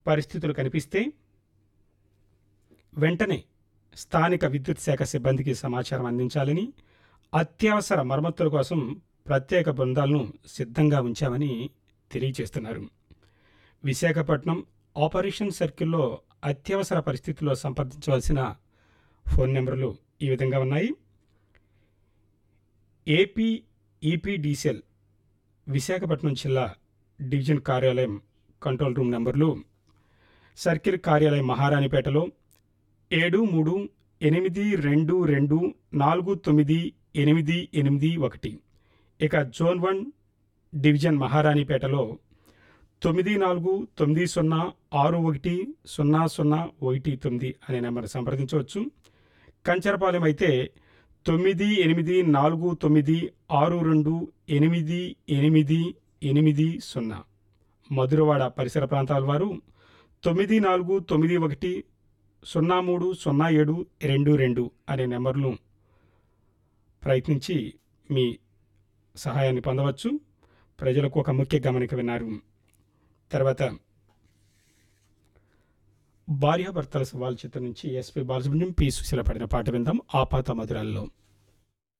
పరిస్థితులు కనిపిస్తే వెంటనే స్థానిక విద్యుత్ శాఖ సిబ్బందికి సమాచారం అందించాలని అత్యవసర మరమ్మతుల కోసం ప్రత్యేక బృందాలను సిద్ధంగా ఉంచామని తెలియజేస్తున్నారు విశాఖపట్నం ఆపరేషన్ సర్కిల్లో అత్యవసర పరిస్థితుల్లో సంప్రదించవలసిన ఫోన్ నెంబర్లు ఈ విధంగా ఉన్నాయి ఏపీ ఈపీడీసీఎల్ విశాఖపట్నం జిల్లా డివిజన్ కార్యాలయం కంట్రోల్ రూమ్ నెంబర్లు సర్కిల్ కార్యాలయం మహారాణిపేటలో ఏడు మూడు ఎనిమిది రెండు రెండు నాలుగు తొమ్మిది ఎనిమిది ఎనిమిది ఒకటి ఇక జోన్ వన్ డివిజన్ మహారాణిపేటలో తొమ్మిది నాలుగు తొమ్మిది సున్నా ఆరు ఒకటి సున్నా సున్నా ఒకటి తొమ్మిది అనే నెంబర్ సంప్రదించవచ్చు కంచరపాలెం అయితే తొమ్మిది ఎనిమిది నాలుగు తొమ్మిది ఆరు రెండు ఎనిమిది ఎనిమిది ఎనిమిది సున్నా మధురవాడ పరిసర ప్రాంతాల వారు తొమ్మిది నాలుగు తొమ్మిది ఒకటి సున్నా మూడు సున్నా ఏడు రెండు రెండు అనే నెంబర్లు ప్రయత్నించి మీ సహాయాన్ని పొందవచ్చు ప్రజలకు ఒక ముఖ్య గమనిక విన్నారు తర్వాత భార్యాభర్తల సవాల్ చిత్రం నుంచి ఎస్పి బాలసుబ్రహ్మణ్యం పి సుశీల పడిన పాట విందాం ఆపాత మధురాల్లో